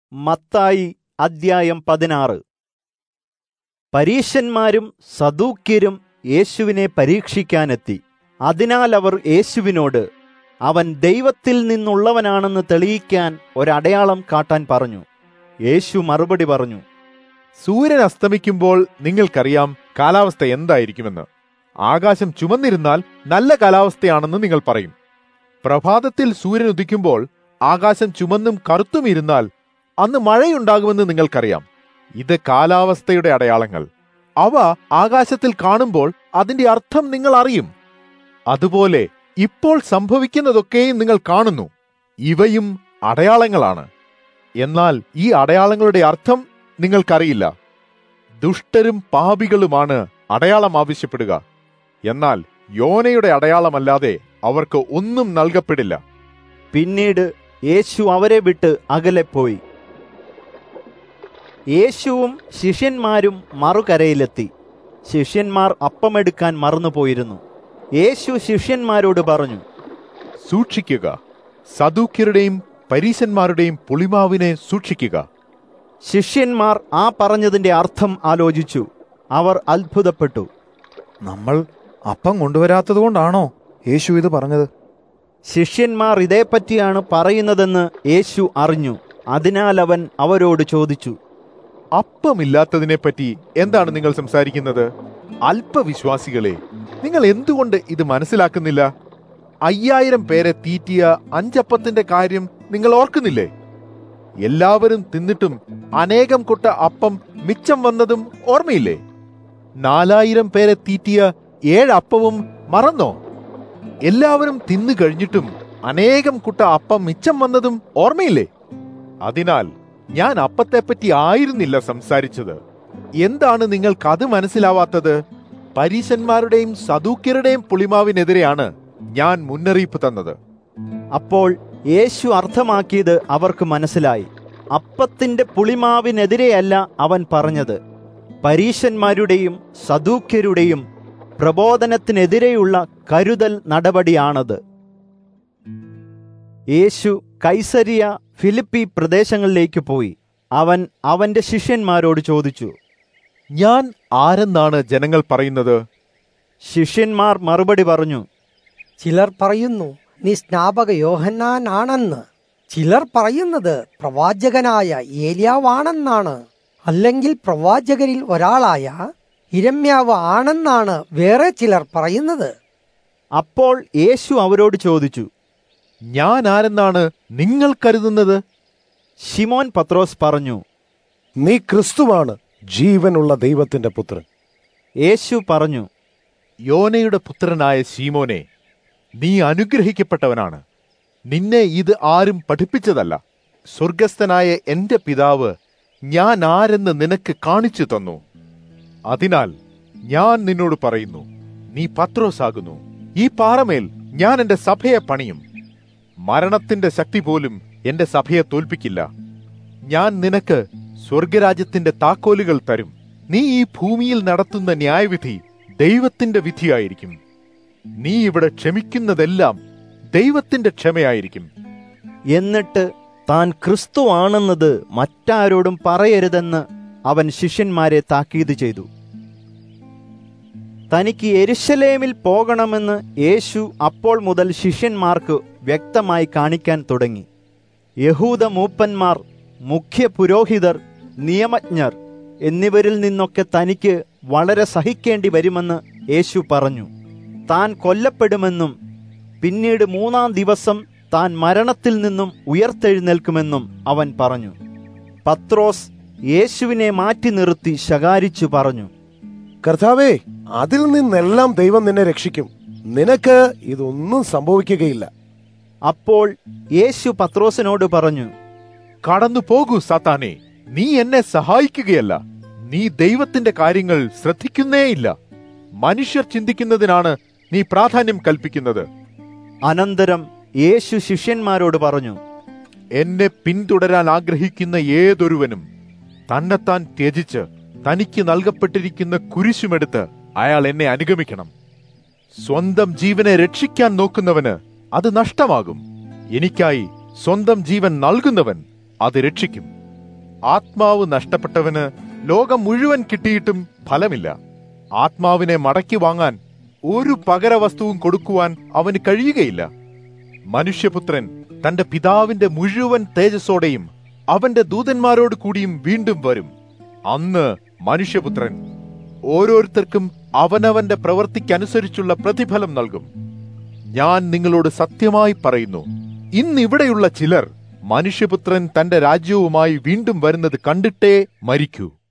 മത്തായി അദ്ധ്യായം പതിനാറ് പരീശന്മാരും സദൂക്യരും യേശുവിനെ പരീക്ഷിക്കാനെത്തി അതിനാൽ അവർ യേശുവിനോട് അവൻ ദൈവത്തിൽ നിന്നുള്ളവനാണെന്ന് തെളിയിക്കാൻ ഒരടയാളം കാട്ടാൻ പറഞ്ഞു യേശു മറുപടി പറഞ്ഞു സൂര്യൻ അസ്തമിക്കുമ്പോൾ നിങ്ങൾക്കറിയാം കാലാവസ്ഥ എന്തായിരിക്കുമെന്ന് ആകാശം ചുമന്നിരുന്നാൽ നല്ല കാലാവസ്ഥയാണെന്ന് നിങ്ങൾ പറയും പ്രഭാതത്തിൽ സൂര്യൻ ഉദിക്കുമ്പോൾ ആകാശം ചുമന്നും കറുത്തും ഇരുന്നാൽ അന്ന് മഴയുണ്ടാകുമെന്ന് നിങ്ങൾക്കറിയാം ഇത് കാലാവസ്ഥയുടെ അടയാളങ്ങൾ അവ ആകാശത്തിൽ കാണുമ്പോൾ അതിന്റെ അർത്ഥം നിങ്ങൾ അറിയും അതുപോലെ ഇപ്പോൾ സംഭവിക്കുന്നതൊക്കെയും നിങ്ങൾ കാണുന്നു ഇവയും അടയാളങ്ങളാണ് എന്നാൽ ഈ അടയാളങ്ങളുടെ അർത്ഥം നിങ്ങൾക്കറിയില്ല ദുഷ്ടരും പാപികളുമാണ് അടയാളം ആവശ്യപ്പെടുക എന്നാൽ യോനയുടെ അടയാളമല്ലാതെ അവർക്ക് ഒന്നും നൽകപ്പെടില്ല പിന്നീട് യേശു അവരെ വിട്ട് അകലെ പോയി യേശുവും ശിഷ്യന്മാരും മറുകരയിലെത്തി ശിഷ്യന്മാർ അപ്പമെടുക്കാൻ മറന്നുപോയിരുന്നു യേശു ശിഷ്യന്മാരോട് പറഞ്ഞു സൂക്ഷിക്കുക സദൂക്യരുടെയും പരീശന്മാരുടെയും പുളിമാവിനെ സൂക്ഷിക്കുക ശിഷ്യന്മാർ ആ പറഞ്ഞതിന്റെ അർത്ഥം ആലോചിച്ചു അവർ അത്ഭുതപ്പെട്ടു നമ്മൾ അപ്പം കൊണ്ടുവരാത്തതുകൊണ്ടാണോ യേശു ഇത് പറഞ്ഞത് ശിഷ്യന്മാർ ഇതേപ്പറ്റിയാണ് പറയുന്നതെന്ന് യേശു അറിഞ്ഞു അതിനാൽ അവൻ അവരോട് ചോദിച്ചു അപ്പമില്ലാത്തതിനെപ്പറ്റി എന്താണ് നിങ്ങൾ സംസാരിക്കുന്നത് അല്പവിശ്വാസികളെ നിങ്ങൾ എന്തുകൊണ്ട് ഇത് മനസ്സിലാക്കുന്നില്ല അയ്യായിരം പേരെ തീറ്റിയ അഞ്ചപ്പത്തിന്റെ കാര്യം നിങ്ങൾ ഓർക്കുന്നില്ലേ എല്ലാവരും തിന്നിട്ടും അനേകം കൊട്ട അപ്പം മിച്ചം വന്നതും ഓർമ്മയില്ലേ നാലായിരം പേരെ തീറ്റിയ ഏഴ് അപ്പവും മറന്നോ എല്ലാവരും തിന്നു കഴിഞ്ഞിട്ടും അനേകം കുട്ട അപ്പം മിച്ചം വന്നതും ഓർമ്മയില്ലേ അതിനാൽ ഞാൻ അപ്പത്തെപ്പറ്റി ആയിരുന്നില്ല സംസാരിച്ചത് എന്താണ് നിങ്ങൾക്ക് അത് മനസ്സിലാവാത്തത് പരീശന്മാരുടെയും സദൂക്യരുടെയും പുളിമാവിനെതിരെയാണ് ഞാൻ മുന്നറിയിപ്പ് തന്നത് അപ്പോൾ യേശു അർത്ഥമാക്കിയത് അവർക്ക് മനസ്സിലായി അപ്പത്തിന്റെ പുളിമാവിനെതിരെയല്ല അവൻ പറഞ്ഞത് പരീശന്മാരുടെയും സദൂക്യരുടെയും പ്രബോധനത്തിനെതിരെയുള്ള കരുതൽ നടപടിയാണത് യേശു കൈസരിയ ഫിലിപ്പി പ്രദേശങ്ങളിലേക്ക് പോയി അവൻ അവന്റെ ശിഷ്യന്മാരോട് ചോദിച്ചു ഞാൻ ആരെന്നാണ് ജനങ്ങൾ പറയുന്നത് ശിഷ്യന്മാർ മറുപടി പറഞ്ഞു ചിലർ പറയുന്നു നീ സ്നാപക യോഹന്നാനാണെന്ന് ചിലർ പറയുന്നത് പ്രവാചകനായ ഏലിയാവാണെന്നാണ് അല്ലെങ്കിൽ പ്രവാചകരിൽ ഒരാളായ ഇരമ്യാവ് ആണെന്നാണ് വേറെ ചിലർ പറയുന്നത് അപ്പോൾ യേശു അവരോട് ചോദിച്ചു ഞാൻ ആരെന്നാണ് നിങ്ങൾ കരുതുന്നത് ഷിമോൻ പത്രോസ് പറഞ്ഞു നീ ക്രിസ്തുവാണ് ജീവനുള്ള ദൈവത്തിന്റെ പുത്രൻ യേശു പറഞ്ഞു യോനയുടെ പുത്രനായ ശീമോനെ നീ അനുഗ്രഹിക്കപ്പെട്ടവനാണ് നിന്നെ ഇത് ആരും പഠിപ്പിച്ചതല്ല സ്വർഗസ്ഥനായ എന്റെ പിതാവ് ഞാൻ ആരെന്ന് നിനക്ക് കാണിച്ചു തന്നു അതിനാൽ ഞാൻ നിന്നോട് പറയുന്നു നീ പത്രോസാകുന്നു ഈ പാറമേൽ ഞാൻ എന്റെ സഭയെ പണിയും മരണത്തിന്റെ ശക്തി പോലും എന്റെ സഭയെ തോൽപ്പിക്കില്ല ഞാൻ നിനക്ക് സ്വർഗരാജ്യത്തിന്റെ താക്കോലുകൾ തരും നീ ഈ ഭൂമിയിൽ നടത്തുന്ന ന്യായവിധി ദൈവത്തിന്റെ വിധിയായിരിക്കും നീ ഇവിടെ ക്ഷമിക്കുന്നതെല്ലാം ദൈവത്തിന്റെ ക്ഷമയായിരിക്കും എന്നിട്ട് താൻ ക്രിസ്തു ആണെന്നത് മറ്റാരോടും പറയരുതെന്ന് അവൻ ശിഷ്യന്മാരെ താക്കീത് ചെയ്തു തനിക്ക് എരുശലേമിൽ പോകണമെന്ന് യേശു അപ്പോൾ മുതൽ ശിഷ്യന്മാർക്ക് വ്യക്തമായി കാണിക്കാൻ തുടങ്ങി യഹൂദ മൂപ്പന്മാർ മുഖ്യ പുരോഹിതർ നിയമജ്ഞർ എന്നിവരിൽ നിന്നൊക്കെ തനിക്ക് വളരെ സഹിക്കേണ്ടി വരുമെന്ന് യേശു പറഞ്ഞു താൻ കൊല്ലപ്പെടുമെന്നും പിന്നീട് മൂന്നാം ദിവസം താൻ മരണത്തിൽ നിന്നും ഉയർത്തെഴുന്നേൽക്കുമെന്നും അവൻ പറഞ്ഞു പത്രോസ് യേശുവിനെ മാറ്റി നിർത്തി ശകാരിച്ചു പറഞ്ഞു കർത്താവേ അതിൽ നിന്നെല്ലാം ദൈവം നിന്നെ രക്ഷിക്കും നിനക്ക് ഇതൊന്നും സംഭവിക്കുകയില്ല അപ്പോൾ യേശു പത്രോസിനോട് പറഞ്ഞു കടന്നു പോകൂ സാത്താനെ നീ എന്നെ സഹായിക്കുകയല്ല നീ ദൈവത്തിന്റെ കാര്യങ്ങൾ ശ്രദ്ധിക്കുന്നേയില്ല മനുഷ്യർ ചിന്തിക്കുന്നതിനാണ് നീ പ്രാധാന്യം കൽപ്പിക്കുന്നത് അനന്തരം യേശു ശിഷ്യന്മാരോട് പറഞ്ഞു എന്നെ പിന്തുടരാൻ ആഗ്രഹിക്കുന്ന ഏതൊരുവനും തന്നെത്താൻ ത്യജിച്ച് തനിക്ക് നൽകപ്പെട്ടിരിക്കുന്ന കുരിശുമെടുത്ത് അയാൾ എന്നെ അനുഗമിക്കണം സ്വന്തം ജീവനെ രക്ഷിക്കാൻ നോക്കുന്നവന് അത് നഷ്ടമാകും എനിക്കായി സ്വന്തം ജീവൻ നൽകുന്നവൻ അത് രക്ഷിക്കും ആത്മാവ് നഷ്ടപ്പെട്ടവന് ലോകം മുഴുവൻ കിട്ടിയിട്ടും ഫലമില്ല ആത്മാവിനെ മടക്കി വാങ്ങാൻ ഒരു പകരവസ്തുവും കൊടുക്കുവാൻ അവന് കഴിയുകയില്ല മനുഷ്യപുത്രൻ തന്റെ പിതാവിന്റെ മുഴുവൻ തേജസ്സോടെയും അവന്റെ ദൂതന്മാരോട് കൂടിയും വീണ്ടും വരും അന്ന് മനുഷ്യപുത്രൻ ഓരോരുത്തർക്കും അവനവന്റെ പ്രവൃത്തിക്കനുസരിച്ചുള്ള പ്രതിഫലം നൽകും ഞാൻ നിങ്ങളോട് സത്യമായി പറയുന്നു ഇന്നിവിടെയുള്ള ചിലർ മനുഷ്യപുത്രൻ തന്റെ രാജ്യവുമായി വീണ്ടും വരുന്നത് കണ്ടിട്ടേ മരിക്കൂ